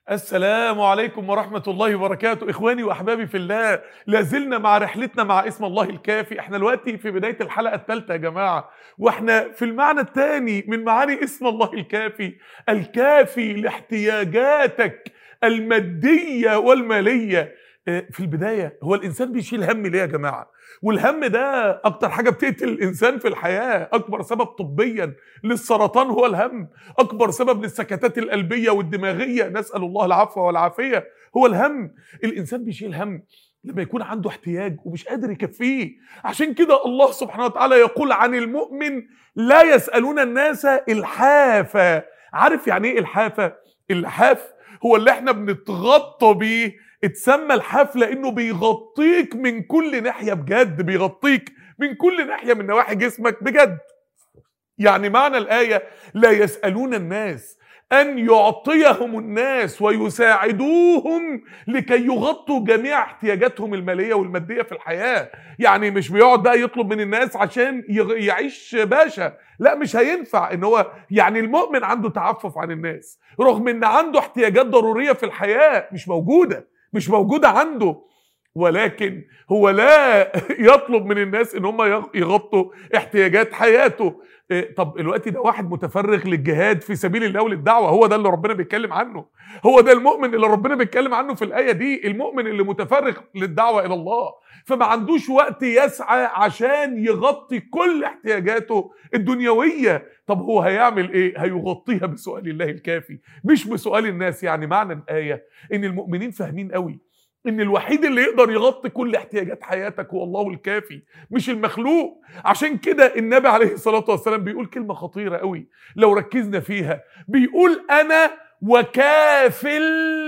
السلام عليكم ورحمة الله وبركاته إخواني وأحبابي في الله لازلنا مع رحلتنا مع اسم الله الكافي احنا دلوقتي في بداية الحلقة الثالثة يا جماعة واحنا في المعنى الثاني من معاني اسم الله الكافي الكافي لاحتياجاتك المادية والمالية آه، في البداية هو الإنسان بيشيل هم ليه يا جماعة والهم ده أكتر حاجة بتقتل الإنسان في الحياة أكبر سبب طبيا للسرطان هو الهم أكبر سبب للسكتات القلبية والدماغية نسأل الله العفو والعافية هو الهم الإنسان بيشيل هم لما يكون عنده احتياج ومش قادر يكفيه عشان كده الله سبحانه وتعالى يقول عن المؤمن لا يسألون الناس الحافة عارف يعني ايه الحافة الحاف هو اللي احنا بنتغطى بيه اتسمى الحاف لانه بيغطيك من كل ناحية بجد بيغطيك من كل ناحية من نواحي جسمك بجد يعني معنى الآية لا يسألون الناس أن يعطيهم الناس ويساعدوهم لكي يغطوا جميع احتياجاتهم المالية والمادية في الحياة يعني مش بيقعد بقى يطلب من الناس عشان يغ- يعيش باشا لا مش هينفع ان هو يعني المؤمن عنده تعفف عن الناس رغم ان عنده احتياجات ضرورية في الحياة مش موجودة مش موجودة عنده ولكن هو لا يطلب من الناس ان هم يغ- يغطوا احتياجات حياته إيه، طب الوقت ده واحد متفرغ للجهاد في سبيل الله وللدعوه هو ده اللي ربنا بيتكلم عنه هو ده المؤمن اللي ربنا بيتكلم عنه في الايه دي المؤمن اللي متفرغ للدعوه الى الله فما عندوش وقت يسعى عشان يغطي كل احتياجاته الدنيويه طب هو هيعمل ايه هيغطيها بسؤال الله الكافي مش بسؤال الناس يعني معنى الايه ان المؤمنين فاهمين قوي ان الوحيد اللي يقدر يغطي كل احتياجات حياتك هو الله الكافي مش المخلوق عشان كده النبي عليه الصلاه والسلام بيقول كلمه خطيره قوي لو ركزنا فيها بيقول انا وكافل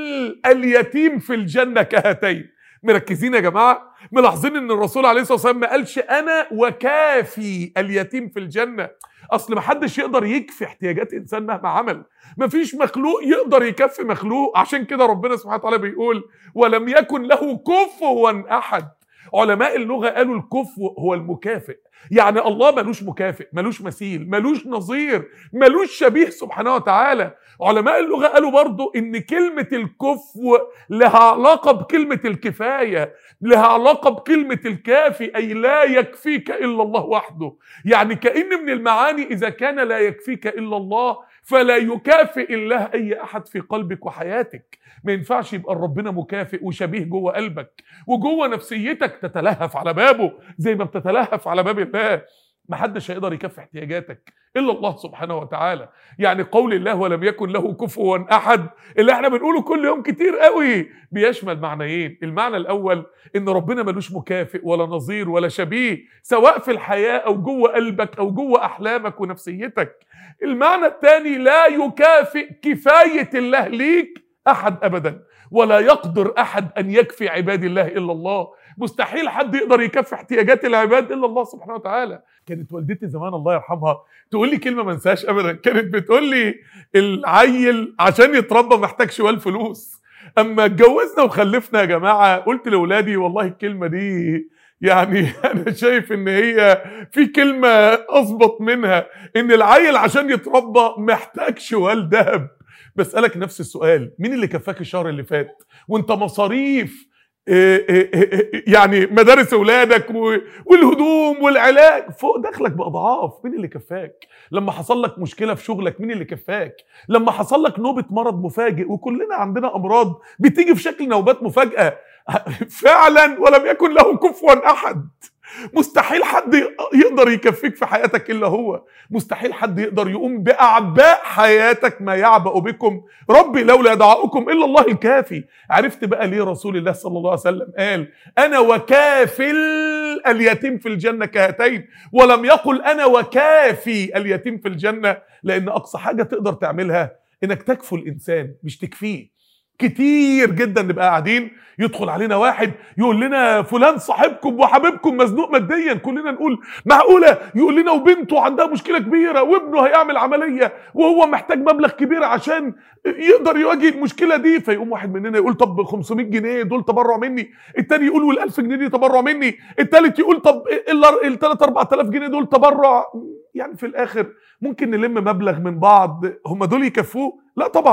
اليتيم في الجنه كهاتين مركزين يا جماعه ملاحظين ان الرسول عليه الصلاه والسلام ما قالش انا وكافي اليتيم في الجنه اصل ما حدش يقدر يكفي احتياجات انسان مهما عمل مفيش مخلوق يقدر يكفي مخلوق عشان كده ربنا سبحانه وتعالى بيقول ولم يكن له كفوا احد علماء اللغه قالوا الكفو هو المكافئ يعني الله ملوش مكافئ ملوش مثيل ملوش نظير ملوش شبيه سبحانه وتعالى علماء اللغه قالوا برضو ان كلمه الكفو لها علاقه بكلمه الكفايه لها علاقه بكلمه الكافي اي لا يكفيك الا الله وحده يعني كأن من المعاني إذا كان لا يكفيك إلا الله فلا يكافئ الله أي أحد في قلبك وحياتك ما ينفعش يبقى ربنا مكافئ وشبيه جوه قلبك وجوه نفسيتك تتلهف على بابه زي ما بتتلهف على باب الله محدش هيقدر يكفي احتياجاتك الا الله سبحانه وتعالى يعني قول الله ولم يكن له كفوا احد اللي احنا بنقوله كل يوم كتير قوي بيشمل معنيين المعنى الاول ان ربنا ملوش مكافئ ولا نظير ولا شبيه سواء في الحياه او جوه قلبك او جوه احلامك ونفسيتك المعنى الثاني لا يكافئ كفايه الله ليك احد ابدا ولا يقدر احد ان يكفي عباد الله الا الله مستحيل حد يقدر يكفي احتياجات العباد الا الله سبحانه وتعالى كانت والدتي زمان الله يرحمها تقول لي كلمه ما انساهاش ابدا كانت بتقول لي العيل عشان يتربى محتاج شوال فلوس اما اتجوزنا وخلفنا يا جماعه قلت لاولادي والله الكلمه دي يعني انا شايف ان هي في كلمه اظبط منها ان العيل عشان يتربى محتاج شوال ذهب بسالك نفس السؤال مين اللي كفاك الشهر اللي فات وانت مصاريف إيه إيه إيه يعني مدارس اولادك و- والهدوم والعلاج فوق دخلك باضعاف مين اللي كفاك لما حصل لك مشكله في شغلك مين اللي كفاك لما حصل لك نوبه مرض مفاجئ وكلنا عندنا امراض بتيجي في شكل نوبات مفاجاه فعلا ولم يكن له كفوا احد مستحيل حد يقدر يكفيك في حياتك الا هو مستحيل حد يقدر يقوم باعباء حياتك ما يعبأ بكم ربي لولا دعاؤكم الا الله الكافي عرفت بقى ليه رسول الله صلى الله عليه وسلم قال انا وكافل اليتيم في الجنه كهاتين ولم يقل انا وكافي اليتيم في الجنه لان اقصى حاجه تقدر تعملها انك تكفو الانسان مش تكفيه كتير جدا نبقى قاعدين يدخل علينا واحد يقول لنا فلان صاحبكم وحبيبكم مزنوق ماديا كلنا نقول معقوله يقول لنا وبنته عندها مشكله كبيره وابنه هيعمل عمليه وهو محتاج مبلغ كبير عشان يقدر يواجه المشكله دي فيقوم واحد مننا يقول طب 500 جنيه دول تبرع مني التاني يقول وال1000 جنيه دي تبرع مني التالت يقول طب ال 3 4000 جنيه دول تبرع يعني في الاخر ممكن نلم مبلغ من بعض هم دول يكفوه لا طبعا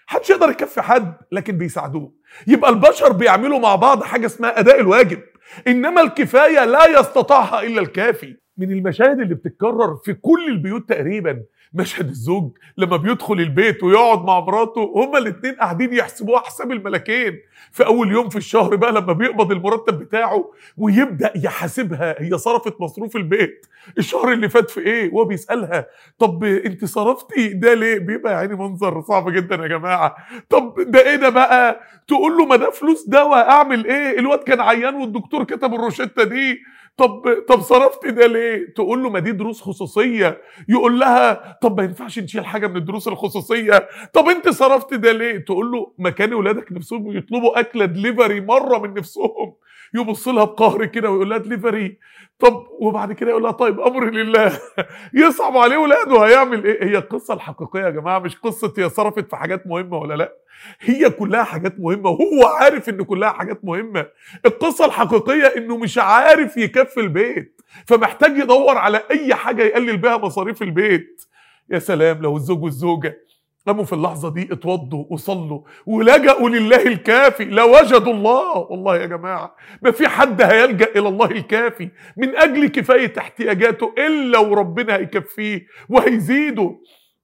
محدش يقدر يكفي حد لكن بيساعدوه يبقى البشر بيعملوا مع بعض حاجه اسمها اداء الواجب انما الكفايه لا يستطيعها الا الكافي من المشاهد اللي بتتكرر في كل البيوت تقريبا مشهد الزوج لما بيدخل البيت ويقعد مع مراته هما الاتنين قاعدين يحسبوها حساب الملكين في اول يوم في الشهر بقى لما بيقبض المرتب بتاعه ويبدا يحاسبها هي صرفت مصروف البيت الشهر اللي فات في ايه وهو بيسالها طب انت صرفتي ده ليه بيبقى يا عيني منظر صعب جدا يا جماعه طب ده ايه ده بقى تقول له ما ده فلوس دواء اعمل ايه الواد كان عيان والدكتور كتب الروشته دي طب طب صرفت ده ليه؟ تقول له ما دي دروس خصوصيه يقول لها طب ما ينفعش نشيل حاجه من الدروس الخصوصيه طب انت صرفت ده ليه؟ تقول له مكان اولادك نفسهم يطلبوا اكله دليفري مره من نفسهم يبص لها بقهر كده ويقول لها دليفري طب وبعد كده يقول لها طيب امر لله يصعب عليه ولاده هيعمل ايه؟ هي القصه الحقيقيه يا جماعه مش قصه هي صرفت في حاجات مهمه ولا لا هي كلها حاجات مهمه وهو عارف ان كلها حاجات مهمه القصه الحقيقيه انه مش عارف يكفي البيت فمحتاج يدور على اي حاجه يقلل بيها مصاريف البيت يا سلام لو الزوج والزوجه قاموا في اللحظه دي اتوضوا وصلوا ولجأوا لله الكافي لوجدوا الله والله يا جماعه ما في حد هيلجأ الى الله الكافي من اجل كفايه احتياجاته الا وربنا هيكفيه وهيزيده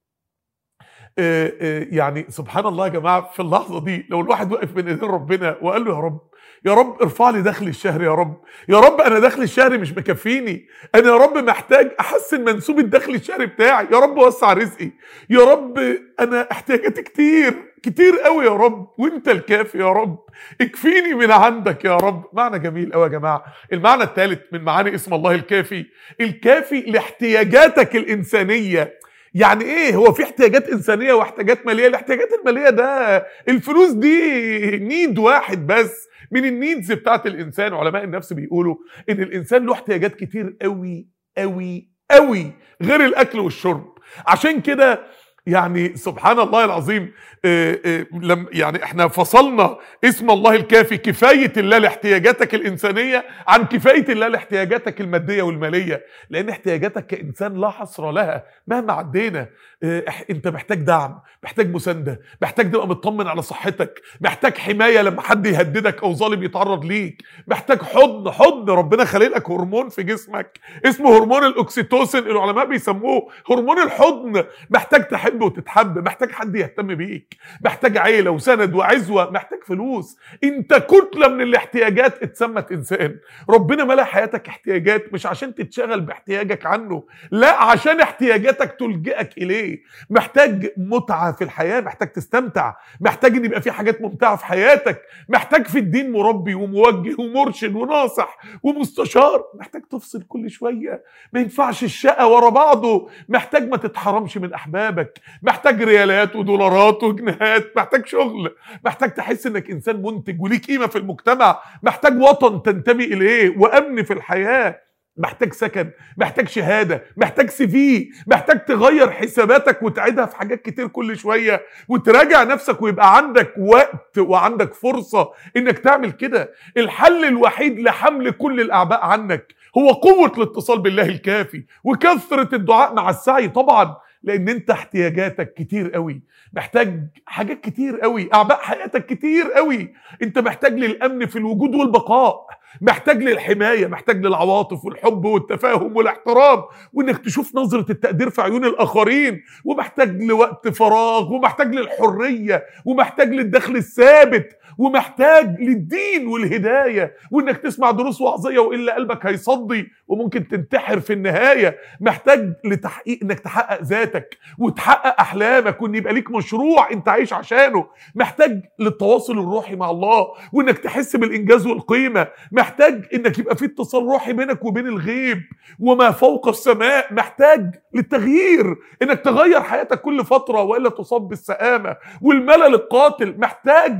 آه، آه، يعني سبحان الله يا جماعه في اللحظه دي لو الواحد وقف بين ايدين ربنا وقال له يا رب يا رب ارفع لي دخل الشهر يا رب يا رب انا دخل الشهر مش مكفيني انا يا رب محتاج احسن منسوب الدخل الشهري بتاعي يا رب وسع رزقي يا رب انا احتياجاتي كتير كتير قوي يا رب وانت الكافي يا رب اكفيني من عندك يا رب معنى جميل قوي يا جماعه المعنى الثالث من معاني اسم الله الكافي الكافي لاحتياجاتك الانسانيه يعني ايه هو في احتياجات انسانيه واحتياجات ماليه الاحتياجات الماليه ده الفلوس دي نيد واحد بس من النيدز بتاعت الانسان علماء النفس بيقولوا ان الانسان له احتياجات كتير قوي قوي قوي غير الاكل والشرب عشان كده يعني سبحان الله العظيم آه، آه، لم يعني احنا فصلنا اسم الله الكافي كفايه الله لاحتياجاتك الانسانيه عن كفايه الله لاحتياجاتك الماديه والماليه لان احتياجاتك كانسان لا حصر لها مهما عدينا آه، إح- انت محتاج دعم محتاج مسانده محتاج تبقى مطمن على صحتك محتاج حمايه لما حد يهددك او ظالم يتعرض ليك محتاج حضن حضن ربنا خالق لك هرمون في جسمك اسمه هرمون الاكسيتوسين العلماء بيسموه هرمون الحضن محتاج تحب وتتحب محتاج حد يهتم بيك محتاج عيله وسند وعزوه محتاج فلوس انت كتله من الاحتياجات اتسمت انسان ربنا ملا حياتك احتياجات مش عشان تتشغل باحتياجك عنه لا عشان احتياجاتك تلجئك اليه محتاج متعه في الحياه محتاج تستمتع محتاج ان يبقى في حاجات ممتعه في حياتك محتاج في الدين مربي وموجه ومرشد وناصح ومستشار محتاج تفصل كل شويه ما ينفعش الشقه ورا بعضه محتاج ما تتحرمش من احبابك محتاج ريالات ودولارات وجنيهات محتاج شغل محتاج تحس انك انسان منتج وليك قيمه في المجتمع محتاج وطن تنتمي اليه وامن في الحياه محتاج سكن محتاج شهاده محتاج سي في محتاج تغير حساباتك وتعيدها في حاجات كتير كل شويه وتراجع نفسك ويبقى عندك وقت وعندك فرصه انك تعمل كده الحل الوحيد لحمل كل الاعباء عنك هو قوه الاتصال بالله الكافي وكثره الدعاء مع السعي طبعا لان انت احتياجاتك كتير قوي محتاج حاجات كتير قوي اعباء حياتك كتير قوي انت محتاج للامن في الوجود والبقاء محتاج للحمايه محتاج للعواطف والحب والتفاهم والاحترام وانك تشوف نظره التقدير في عيون الاخرين ومحتاج لوقت فراغ ومحتاج للحريه ومحتاج للدخل الثابت ومحتاج للدين والهدايه وانك تسمع دروس وعظيه والا قلبك هيصدي وممكن تنتحر في النهايه محتاج لتحقيق انك تحقق ذاتك وتحقق احلامك وان يبقى ليك مشروع انت عايش عشانه محتاج للتواصل الروحي مع الله وانك تحس بالانجاز والقيمه محتاج انك يبقى في اتصال روحي بينك وبين الغيب وما فوق السماء محتاج للتغيير انك تغير حياتك كل فتره والا تصاب بالسآمه والملل القاتل محتاج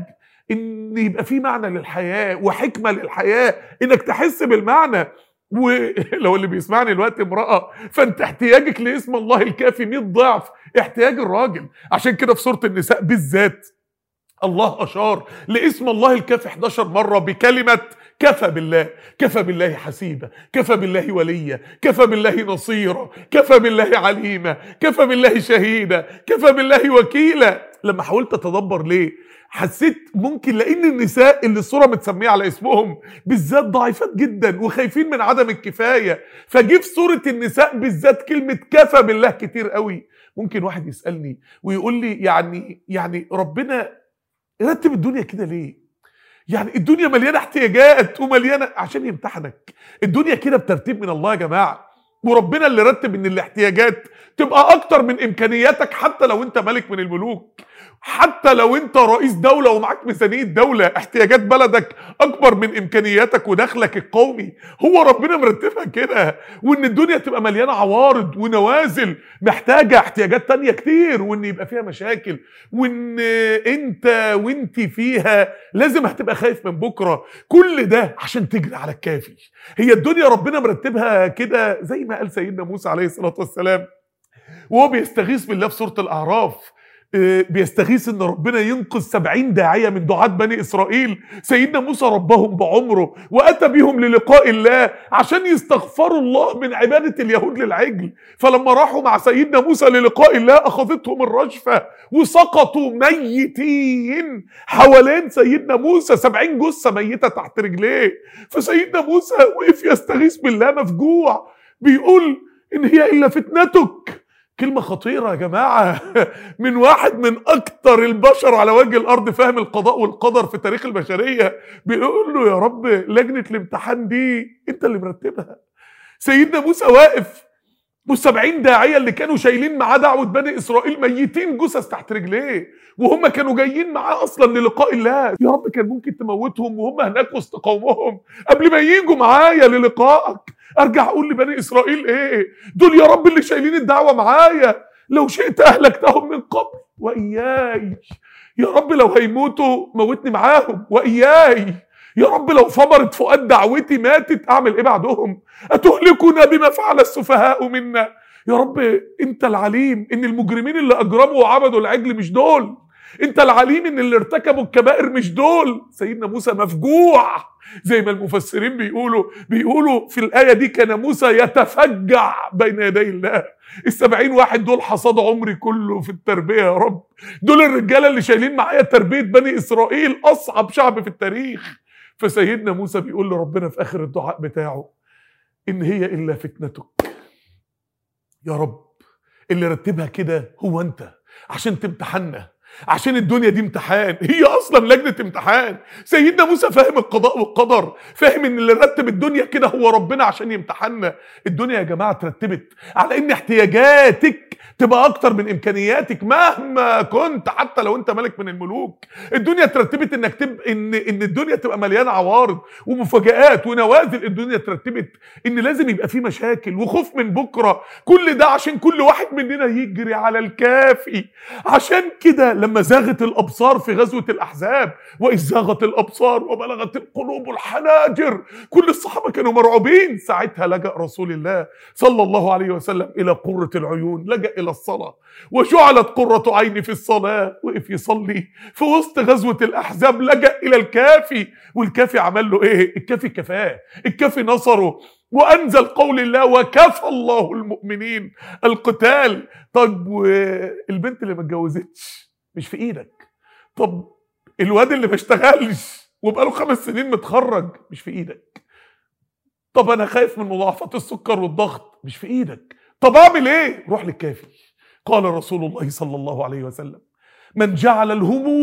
ان يبقى في معنى للحياه وحكمه للحياه انك تحس بالمعنى ولو اللي بيسمعني دلوقتي امراه فانت احتياجك لاسم الله الكافي 100 ضعف احتياج الراجل عشان كده في سوره النساء بالذات الله اشار لاسم الله الكافي 11 مره بكلمه كفى بالله كفى بالله حسيبا كفى بالله وليا كفى بالله نصيرا كفى بالله عليما كفى بالله شهيدا كفى بالله وكيلا لما حاولت اتدبر ليه حسيت ممكن لان النساء اللي الصوره متسميه على اسمهم بالذات ضعيفات جدا وخايفين من عدم الكفايه فجه في سوره النساء بالذات كلمه كفى بالله كتير قوي ممكن واحد يسالني ويقول لي يعني يعني ربنا رتب الدنيا كده ليه يعني الدنيا مليانه احتياجات ومليانه عشان يمتحنك الدنيا كده بترتيب من الله يا جماعه وربنا اللي رتب ان الاحتياجات تبقى اكتر من امكانياتك حتى لو انت ملك من الملوك حتى لو انت رئيس دولة ومعاك ميزانية دولة احتياجات بلدك اكبر من امكانياتك ودخلك القومي هو ربنا مرتبها كده وان الدنيا تبقى مليانة عوارض ونوازل محتاجة احتياجات تانية كتير وان يبقى فيها مشاكل وان انت وانت فيها لازم هتبقى خايف من بكرة كل ده عشان تجري على الكافي هي الدنيا ربنا مرتبها كده زي ما قال سيدنا موسى عليه الصلاة والسلام وهو بيستغيث بالله في سورة الأعراف بيستغيث ان ربنا ينقذ سبعين داعية من دعاة بني اسرائيل سيدنا موسى ربهم بعمره واتى بهم للقاء الله عشان يستغفروا الله من عبادة اليهود للعجل فلما راحوا مع سيدنا موسى للقاء الله اخذتهم الرجفة وسقطوا ميتين حوالين سيدنا موسى سبعين جثة ميتة تحت رجليه فسيدنا موسى وقف يستغيث بالله مفجوع بيقول ان هي الا فتنتك كلمة خطيرة يا جماعة من واحد من أكتر البشر على وجه الأرض فاهم القضاء والقدر في تاريخ البشرية بيقول له يا رب لجنة الامتحان دي أنت اللي مرتبها سيدنا موسى واقف والسبعين داعية اللي كانوا شايلين معاه دعوة بني إسرائيل ميتين جثث تحت رجليه وهم كانوا جايين معاه أصلا للقاء الله يا رب كان ممكن تموتهم وهم هناك وسط قومهم قبل ما يجوا معايا للقائك ارجع اقول لبني اسرائيل ايه دول يا رب اللي شايلين الدعوه معايا لو شئت اهلكتهم من قبل واياي يا رب لو هيموتوا موتني معاهم واياي يا رب لو ثمرت فؤاد دعوتي ماتت اعمل ايه بعدهم اتهلكنا بما فعل السفهاء منا يا رب انت العليم ان المجرمين اللي اجرموا وعبدوا العجل مش دول انت العليم ان اللي ارتكبوا الكبائر مش دول سيدنا موسى مفجوع زي ما المفسرين بيقولوا بيقولوا في الآية دي كان موسى يتفجع بين يدي الله السبعين واحد دول حصاد عمري كله في التربية يا رب دول الرجالة اللي شايلين معايا تربية بني إسرائيل أصعب شعب في التاريخ فسيدنا موسى بيقول لربنا في آخر الدعاء بتاعه إن هي إلا فتنتك يا رب اللي رتبها كده هو أنت عشان تمتحنا عشان الدنيا دي امتحان هي اصلا لجنه امتحان سيدنا موسى فاهم القضاء والقدر فاهم ان اللي رتب الدنيا كده هو ربنا عشان يمتحنا الدنيا يا جماعه اترتبت على ان احتياجاتك تبقى اكتر من امكانياتك مهما كنت حتى لو انت ملك من الملوك الدنيا اترتبت انك تب... ان ان الدنيا تبقى مليانه عوارض ومفاجآت ونوازل الدنيا اترتبت ان لازم يبقى في مشاكل وخوف من بكره كل ده عشان كل واحد مننا يجري على الكافي عشان كده لما زاغت الابصار في غزوه الاحزاب واذ زاغت الابصار وبلغت القلوب الحناجر كل الصحابه كانوا مرعوبين ساعتها لجا رسول الله صلى الله عليه وسلم الى قره العيون لجا الى الصلاه وجعلت قره عيني في الصلاه وقف يصلي في وسط غزوه الاحزاب لجا الى الكافي والكافي عمل له ايه الكافي كفاه الكافي نصره وانزل قول الله وكفى الله المؤمنين القتال طب والبنت اللي ما اتجوزتش مش في ايدك طب الواد اللي ما اشتغلش وبقاله خمس سنين متخرج مش في ايدك طب انا خايف من مضاعفات السكر والضغط مش في ايدك طب اعمل ايه روح للكافي قال رسول الله صلى الله عليه وسلم من جعل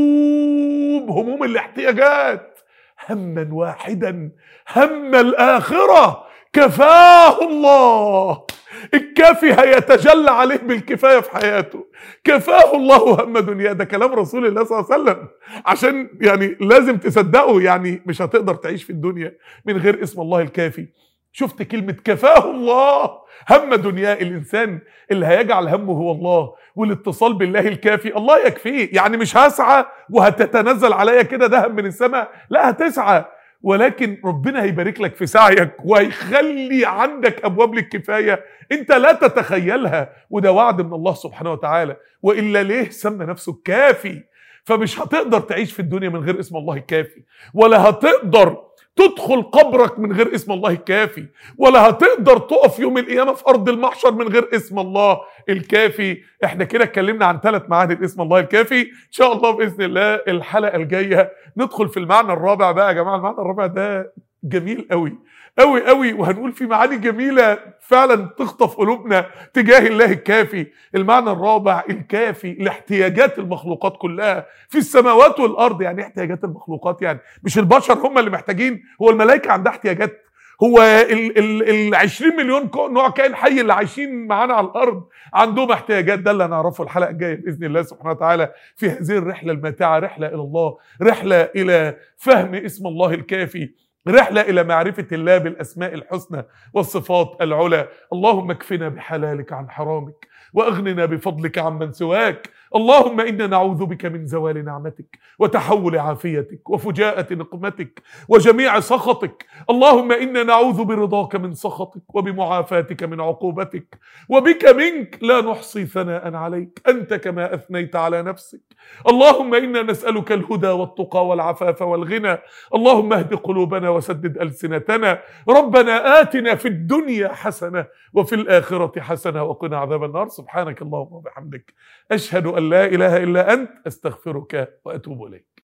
الهموم هموم الاحتياجات هما واحدا هم الاخره كفاه الله الكافي هيتجلى عليه بالكفايه في حياته كفاه الله هم دنياه ده كلام رسول الله صلى الله عليه وسلم عشان يعني لازم تصدقه يعني مش هتقدر تعيش في الدنيا من غير اسم الله الكافي شفت كلمة كفاه الله هم دنياه الإنسان اللي هيجعل همه هو الله والاتصال بالله الكافي الله يكفيه يعني مش هسعى وهتتنزل عليا كده دهب من السماء لا هتسعى ولكن ربنا هيبارك لك في سعيك وهيخلي عندك ابواب للكفايه انت لا تتخيلها وده وعد من الله سبحانه وتعالى والا ليه سمى نفسه الكافي فمش هتقدر تعيش في الدنيا من غير اسم الله الكافي ولا هتقدر تدخل قبرك من غير اسم الله الكافي ولا هتقدر تقف يوم القيامه في ارض المحشر من غير اسم الله الكافي احنا كده اتكلمنا عن ثلاث معاني اسم الله الكافي ان شاء الله باذن الله الحلقه الجايه ندخل في المعنى الرابع بقى يا جماعه المعنى الرابع ده جميل قوي قوي قوي وهنقول في معاني جميله فعلا تخطف قلوبنا تجاه الله الكافي المعنى الرابع الكافي لاحتياجات المخلوقات كلها في السماوات والارض يعني إيه احتياجات المخلوقات يعني مش البشر هم اللي محتاجين هو الملائكه عندها احتياجات هو ال ال ال 20 مليون كو- نوع كائن حي اللي عايشين معانا على الارض عندهم احتياجات ده اللي هنعرفه الحلقه الجايه باذن الله سبحانه وتعالى في هذه الرحله الماتعه رحله الى الله رحله الى فهم اسم الله الكافي رحله الى معرفه الله بالاسماء الحسنى والصفات العلى اللهم اكفنا بحلالك عن حرامك واغننا بفضلك عمن سواك اللهم انا نعوذ بك من زوال نعمتك وتحول عافيتك وفجاءه نقمتك وجميع سخطك اللهم انا نعوذ برضاك من سخطك وبمعافاتك من عقوبتك وبك منك لا نحصي ثناء عليك انت كما اثنيت على نفسك اللهم انا نسالك الهدى والتقى والعفاف والغنى اللهم اهد قلوبنا وسدد السنتنا ربنا اتنا في الدنيا حسنه وفي الاخره حسنه وقنا عذاب النار سبحانك اللهم وبحمدك اشهد ان لا اله الا انت استغفرك واتوب اليك